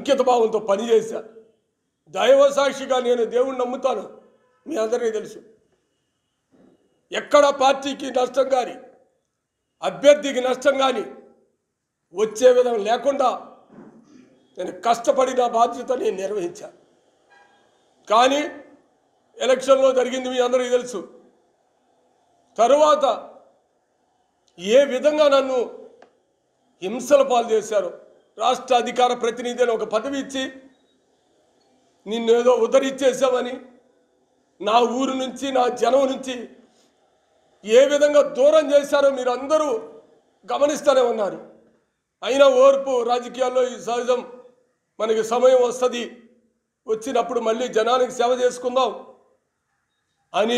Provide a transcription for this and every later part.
అంకిత భావంతో పనిచేశా దైవ సాక్షిగా నేను దేవుణ్ణి నమ్ముతాను మీ అందరికీ తెలుసు ఎక్కడ పార్టీకి నష్టం కానీ అభ్యర్థికి నష్టం కానీ వచ్చే విధం లేకుండా నేను కష్టపడి నా బాధ్యత నేను నిర్వహించాను కానీ ఎలక్షన్లో జరిగింది మీ అందరికీ తెలుసు తరువాత ఏ విధంగా నన్ను హింసల పాలు చేశారు రాష్ట్ర అధికార ప్రతినిధి అని ఒక పదవి ఇచ్చి నిన్నేదో ఉదరిచ్చేసామని నా ఊరు నుంచి నా జనం నుంచి ఏ విధంగా దూరం చేశారో మీరు అందరూ గమనిస్తూనే ఉన్నారు అయినా ఓర్పు రాజకీయాల్లో ఈ సహజం మనకి సమయం వస్తుంది వచ్చినప్పుడు మళ్ళీ జనానికి సేవ చేసుకుందాం అని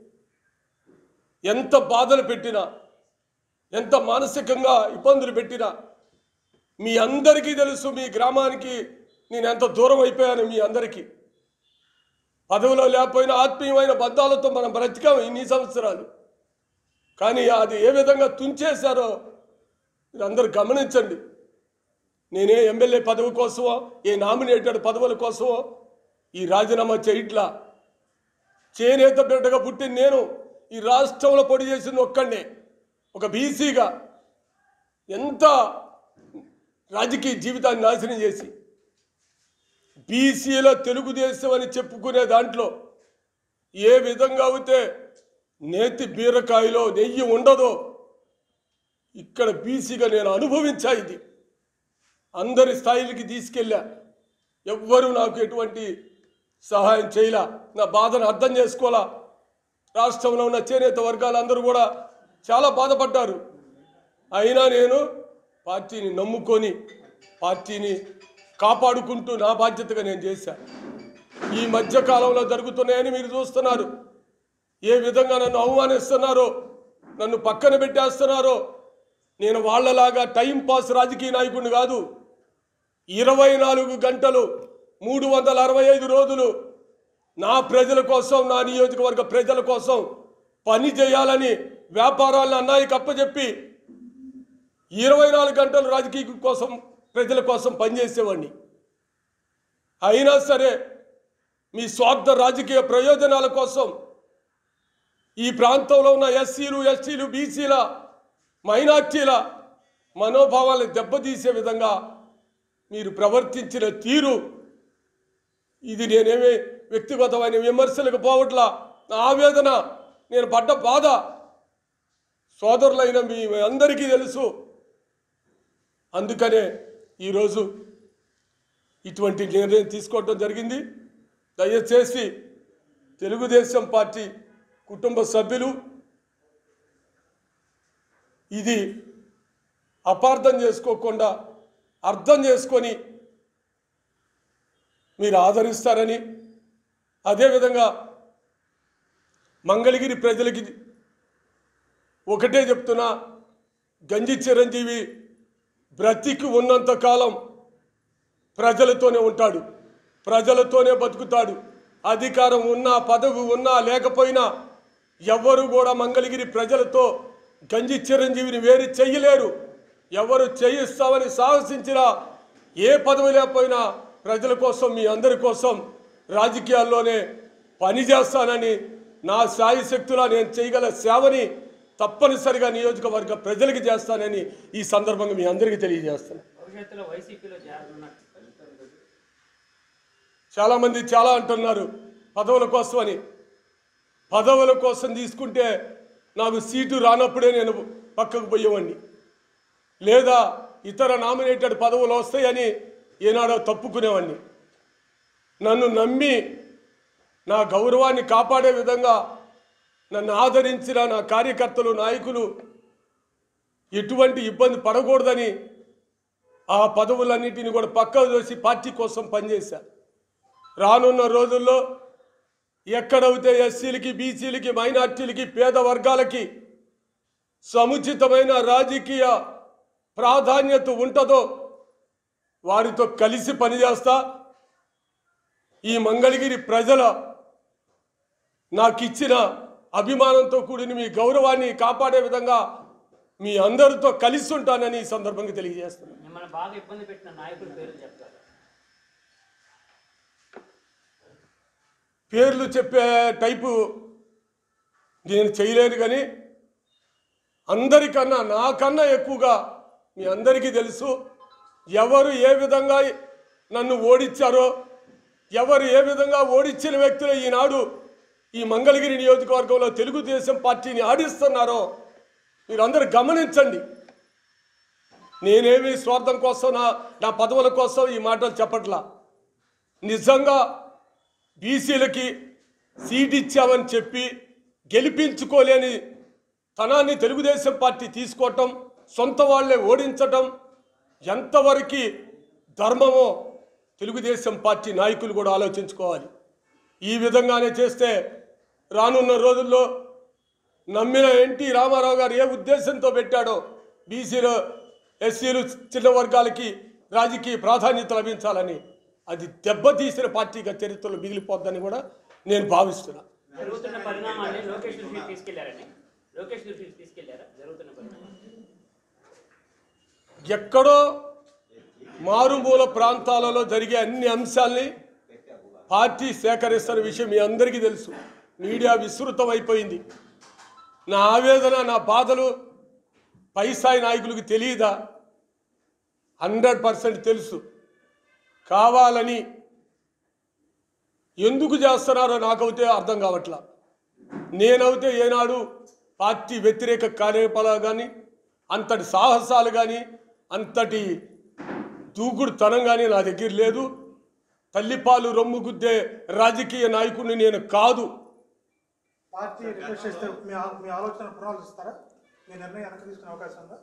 ఎంత బాధలు పెట్టినా ఎంత మానసికంగా ఇబ్బందులు పెట్టినా మీ అందరికీ తెలుసు మీ గ్రామానికి నేను ఎంత దూరం అయిపోయాను మీ అందరికీ పదవిలో లేకపోయినా ఆత్మీయమైన బంధాలతో మనం బ్రతికాం ఇన్ని సంవత్సరాలు కానీ అది ఏ విధంగా తుంచేశారో మీరు అందరు గమనించండి నేనే ఎమ్మెల్యే పదవి కోసమో ఏ నామినేటెడ్ పదవుల కోసమో ఈ రాజీనామా చేయట్లా చేనేత బిడ్డగా పుట్టిన నేను ఈ రాష్ట్రంలో పొడి చేసింది ఒక్కడే ఒక బీసీగా ఎంత రాజకీయ జీవితాన్ని నాశనం చేసి బీసీలో తెలుగుదేశం అని చెప్పుకునే దాంట్లో ఏ విధంగా అయితే నేతి బీరకాయలో నెయ్యి ఉండదో ఇక్కడ బీసీగా నేను అనుభవించా ఇది అందరి స్థాయిలకి తీసుకెళ్ళా ఎవ్వరూ నాకు ఎటువంటి సహాయం చేయలా నా బాధను అర్థం చేసుకోలా రాష్ట్రంలో ఉన్న చేనేత వర్గాలందరూ కూడా చాలా బాధపడ్డారు అయినా నేను పార్టీని నమ్ముకొని పార్టీని కాపాడుకుంటూ నా బాధ్యతగా నేను చేశా ఈ మధ్య కాలంలో జరుగుతున్నాయని మీరు చూస్తున్నారు ఏ విధంగా నన్ను అవమానిస్తున్నారో నన్ను పక్కన పెట్టేస్తున్నారో నేను వాళ్ళలాగా టైం పాస్ రాజకీయ నాయకుడిని కాదు ఇరవై నాలుగు గంటలు మూడు వందల అరవై ఐదు రోజులు నా ప్రజల కోసం నా నియోజకవర్గ ప్రజల కోసం పని చేయాలని వ్యాపారాలను అన్నాయికి అప్పచెప్పి ఇరవై నాలుగు గంటలు రాజకీయ కోసం ప్రజల కోసం పనిచేసేవాడిని అయినా సరే మీ స్వార్థ రాజకీయ ప్రయోజనాల కోసం ఈ ప్రాంతంలో ఉన్న ఎస్సీలు ఎస్టీలు బీసీల మైనార్టీల మనోభావాలను దెబ్బతీసే విధంగా మీరు ప్రవర్తించిన తీరు ఇది నేనేమి వ్యక్తిగతమైన విమర్శలకు పోవట్లా నా ఆవేదన నేను పడ్డ బాధ సోదరులైన మీ అందరికీ తెలుసు అందుకనే ఈరోజు ఇటువంటి నిర్ణయం తీసుకోవటం జరిగింది దయచేసి తెలుగుదేశం పార్టీ కుటుంబ సభ్యులు ఇది అపార్థం చేసుకోకుండా అర్థం చేసుకొని మీరు ఆదరిస్తారని అదేవిధంగా మంగళగిరి ప్రజలకి ఒకటే చెప్తున్నా గంజి చిరంజీవి బ్రతికి ఉన్నంత కాలం ప్రజలతోనే ఉంటాడు ప్రజలతోనే బతుకుతాడు అధికారం ఉన్నా పదవి ఉన్నా లేకపోయినా ఎవ్వరు కూడా మంగళగిరి ప్రజలతో గంజి చిరంజీవిని వేరు చెయ్యలేరు ఎవరు చేయిస్తామని సాహసించినా ఏ పదవి లేకపోయినా ప్రజల కోసం మీ అందరి కోసం రాజకీయాల్లోనే పని చేస్తానని నా సాయి శక్తులా నేను చేయగల సేవని తప్పనిసరిగా నియోజకవర్గ ప్రజలకి చేస్తానని ఈ సందర్భంగా మీ అందరికీ తెలియజేస్తాను భవిష్యత్తులో వైసీపీలో చేరనున్నట్టు చాలామంది చాలా అంటున్నారు పదవుల కోసమని పదవుల కోసం తీసుకుంటే నాకు సీటు రానప్పుడే నేను పక్కకు పోయేవాడిని లేదా ఇతర నామినేటెడ్ పదవులు వస్తాయని ఏనాడో తప్పుకునేవాడిని నన్ను నమ్మి నా గౌరవాన్ని కాపాడే విధంగా నన్ను ఆదరించిన నా కార్యకర్తలు నాయకులు ఎటువంటి ఇబ్బంది పడకూడదని ఆ పదవులన్నిటిని కూడా పక్కకు దోసి పార్టీ కోసం పనిచేశా రానున్న రోజుల్లో ఎక్కడైతే ఎస్సీలకి బీసీలకి మైనార్టీలకి పేద వర్గాలకి సముచితమైన రాజకీయ ప్రాధాన్యత ఉంటుందో వారితో కలిసి పనిచేస్తా ఈ మంగళగిరి ప్రజల నాకు ఇచ్చిన అభిమానంతో కూడిన మీ గౌరవాన్ని కాపాడే విధంగా మీ అందరితో కలిసి ఉంటానని ఈ సందర్భంగా తెలియజేస్తున్నాను మిమ్మల్ని బాగా ఇబ్బంది పెట్టిన నాయకుల పేర్లు చెప్తారు పేర్లు చెప్పే టైపు నేను చేయలేను కానీ అందరికన్నా నాకన్నా ఎక్కువగా మీ అందరికీ తెలుసు ఎవరు ఏ విధంగా నన్ను ఓడించారో ఎవరు ఏ విధంగా ఓడించిన వ్యక్తులు ఈనాడు ఈ మంగళగిరి నియోజకవర్గంలో తెలుగుదేశం పార్టీని ఆడిస్తున్నారో మీరందరూ గమనించండి నేనేమి స్వార్థం కోసం నా నా పదవుల కోసం ఈ మాటలు చెప్పట్లా నిజంగా బీసీలకి సీట్ ఇచ్చామని చెప్పి గెలిపించుకోలేని తనాన్ని తెలుగుదేశం పార్టీ తీసుకోవటం సొంత వాళ్ళే ఓడించటం ఎంతవరకు ధర్మమో తెలుగుదేశం పార్టీ నాయకులు కూడా ఆలోచించుకోవాలి ఈ విధంగానే చేస్తే రానున్న రోజుల్లో నమ్మిన ఎన్టీ రామారావు గారు ఏ ఉద్దేశంతో పెట్టాడో బీసీలు ఎస్సీలు చిన్న వర్గాలకి రాజకీయ ప్రాధాన్యత లభించాలని అది దెబ్బతీసిన పార్టీగా చరిత్రలో మిగిలిపోద్దని కూడా నేను భావిస్తున్నా జరుగుతున్న పరిణామాన్ని లోకేష్ దృష్టికి తీసుకెళ్లారండి లోకేష్ దృష్టికి తీసుకెళ్లారా జరుగుతున్న పరిణామాలు ఎక్కడో మారుమూల ప్రాంతాలలో జరిగే అన్ని అంశాల్ని పార్టీ సేకరిస్తున్న విషయం మీ అందరికీ తెలుసు మీడియా విస్తృతం అయిపోయింది నా ఆవేదన నా బాధలు పైసాయి నాయకులకు తెలియదా హండ్రెడ్ పర్సెంట్ తెలుసు కావాలని ఎందుకు చేస్తున్నారో నాకైతే అర్థం కావట్లా నేనైతే ఏనాడు పార్టీ వ్యతిరేక కార్యకలాపాలు కానీ అంతటి సాహసాలు కానీ అంతటి దూకుడుతనం కానీ నా దగ్గర లేదు తల్లిపాలు రొమ్ము గుద్దే రాజకీయ నాయకుడిని నేను కాదు పార్టీ రిక్వెస్ట్ చేస్తే మీ ఆ- మీ ఆలోచన పునరాలోచిస్తారా మీ నిర్ణయం వెనక్కి తీసుకునే అవకాశం ఉందా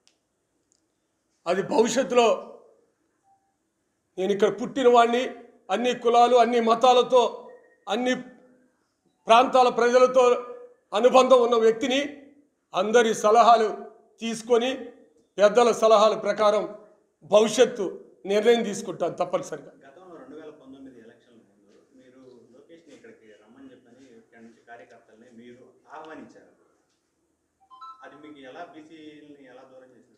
అది భవిష్యత్తులో నేను ఇక్కడ పుట్టిన వాడిని అన్ని కులాలు అన్ని మతాలతో అన్ని ప్రాంతాల ప్రజలతో అనుబంధం ఉన్న వ్యక్తిని అందరి సలహాలు తీసుకొని పెద్దల సలహాల ప్రకారం భవిష్యత్తు నిర్ణయం తీసుకుంటాను తప్పనిసరిగా గతంలో రెండు వేల పంతొమ్మిది ఎలక్షన్ల ముందు మీరు లోకేష్ని ఇక్కడికి రమ్మని చెప్పని ఇక్కడి నుంచి కార్యకర్తల్ని మీరు ఆహ్వానించారు అది మీకు ఎలా బీసీని ఎలా దూరం చేసింది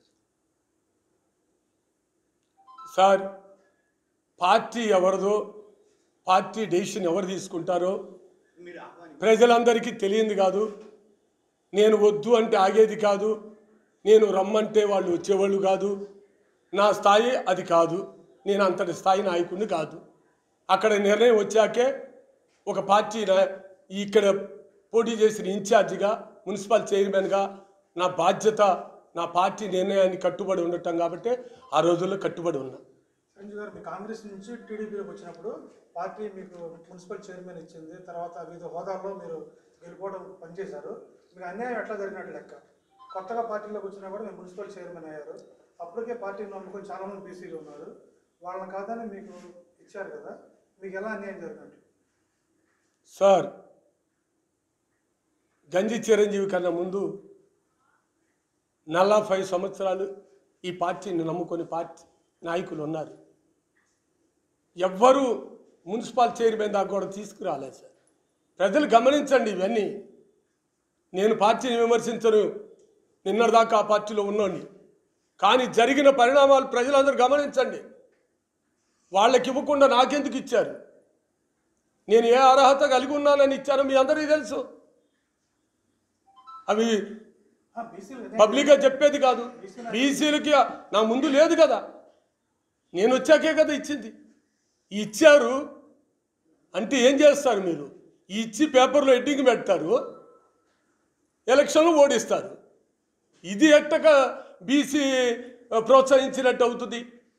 సార్ పార్టీ ఎవరిదో పార్టీ డెసిషన్ ఎవరు తీసుకుంటారో మీరు ఆహ్వానించారు ప్రజలందరికీ తెలియంది కాదు నేను వద్దు అంటే ఆగేది కాదు నేను రమ్మంటే వాళ్ళు వచ్చేవాళ్ళు కాదు నా స్థాయి అది కాదు నేను అంతటి స్థాయి నాయకుడిని కాదు అక్కడ నిర్ణయం వచ్చాకే ఒక పార్టీ నా- ఇక్కడ పోటీ చేసిన ఇన్ఛార్జిగా మున్సిపల్ చైర్మన్గా నా బాధ్యత నా పార్టీ నిర్ణయాన్ని కట్టుబడి ఉండటం కాబట్టి ఆ రోజుల్లో కట్టుబడి ఉన్నా సంజయ్ గారు మీ కాంగ్రెస్ నుంచి టీడీపీలోకి వచ్చినప్పుడు పార్టీ మీకు మున్సిపల్ చైర్మన్ ఇచ్చింది తర్వాత వివిధ హోదాల్లో మీరు గెలుపోవడం పనిచేశారు మీకు అన్యాయం ఎట్లా జరిగినట్టు లెక్క కొత్తగా పార్టీలోకి వచ్చినా కూడా మీరు మున్సిపల్ చైర్మన్ అయ్యారు అప్పటికే పార్టీని నమ్ముకొని చాలా మంది బీసీలు ఉన్నారు వాళ్ళని కాదని మీకు ఇచ్చారు కదా మీకు ఎలా అన్యాయం జరిగినట్టు సార్ గంజి చిరంజీవి కన్నా ముందు నలభై సంవత్సరాలు ఈ పార్టీని నమ్ముకొని పార్టీ నాయకులు ఉన్నారు ఎవ్వరూ మున్సిపల్ చైర్మన్ దాకా కూడా తీసుకురాలేదు సార్ ప్రజలు గమనించండి ఇవన్నీ నేను పార్టీని విమర్శించను నిన్నటిదాకా ఆ పార్టీలో ఉన్నోని కానీ జరిగిన పరిణామాలు ప్రజలందరూ గమనించండి వాళ్ళకి ఇవ్వకుండా నాకెందుకు ఇచ్చారు నేను ఏ అర్హత కలిగి ఉన్నానని ఇచ్చానో మీ అందరికీ తెలుసు అవి ఆ, బీసీలు అన్యాయం పబ్లిక్గా చెప్పేది కాదు బీసీలకి నా ముందు లేదు కదా నేను వచ్చాకే కదా ఇచ్చింది ఇచ్చారు అంటే ఏం చేస్తారు మీరు ఇచ్చి పేపర్లో ఎడ్డింగ్ పెడతారు ఎలక్షన్లు ఓడిస్తారు ఇది ఎట్టక బీసీ ప్రోత్సహించినట్టు అవుతుంది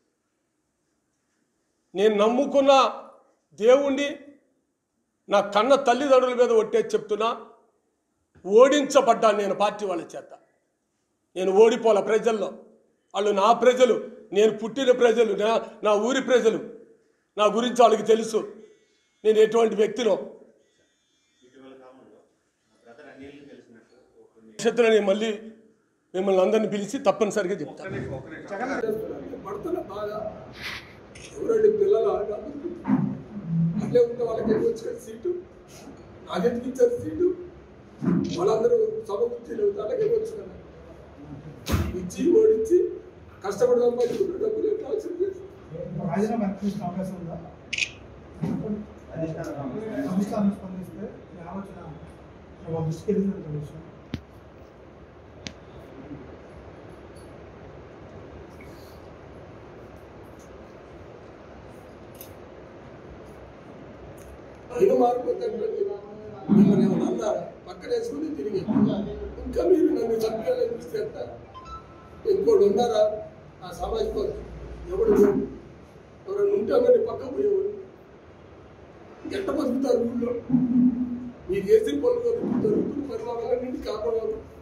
నేను నమ్ముకున్న దేవుణ్ణి నా కన్న తల్లిదండ్రుల మీద ఒట్టేసి చెప్తున్నా ఓడించబడ్డాను నేను పార్టీ వాళ్ళ చేత నేను ఓడిపోలే ప్రజల్లో వాళ్ళు నా ప్రజలు నేను పుట్టిన ప్రజలు నా నా ఊరి ప్రజలు నా గురించి వాళ్ళకి తెలుసు నేను ఎటువంటి వ్యక్తినో ఇటీవల కాలంలో మా బ్రదర్ అనిల్ తెలిసినట్టు కొన్ని భవిష్యత్తులో నేను మళ్ళీ మిమ్మల్ని అందరిని పిలిచి తప్పనిసరిగా చెప్తాను జగన్ పడుతున్న బాధ ఎవరండి పిల్లలు అట్లే ఉంటే వాళ్ళకి ఎందుకు వచ్చిన సీటు నాకెందుకు ఇచ్చారు సీటు వాళ్ళందరూ సమకూర్చి వాళ్ళకి వచ్చిన ఇచ్చి ఓడించి కష్టపడి సంపాదించుకున్న డబ్బులు ఎట్లా వచ్చింది రాజీనామా వెనక్కి తీసుకునే అవకాశం ఉందా అధిష్టానం స్పందిస్తే మీ ఆలోచన వాళ్ళ దృష్టికి వెళ్ళిందంటే విషయం అయిన మార్పు తగ్గట్టు మిమ్మల్ని ఏమన్నా అన్నారా పక్కన వేసుకుని తిరిగి ఇంకా మీరు నన్ను చంపేయాలని చూస్తే ఎట్లా? ఇంకోటి ఉన్నారా ఆ సమాజం ఎవడు లేడు. ఎవరైనా ఉంటే నన్ను పక్క పోయేవాడు ఎట్ట బతుకుతారు ఊళ్ళో మీరు చేసిన పనులు జరుగుతున్న పరిమాణాలన్నింటి కాపాడాలి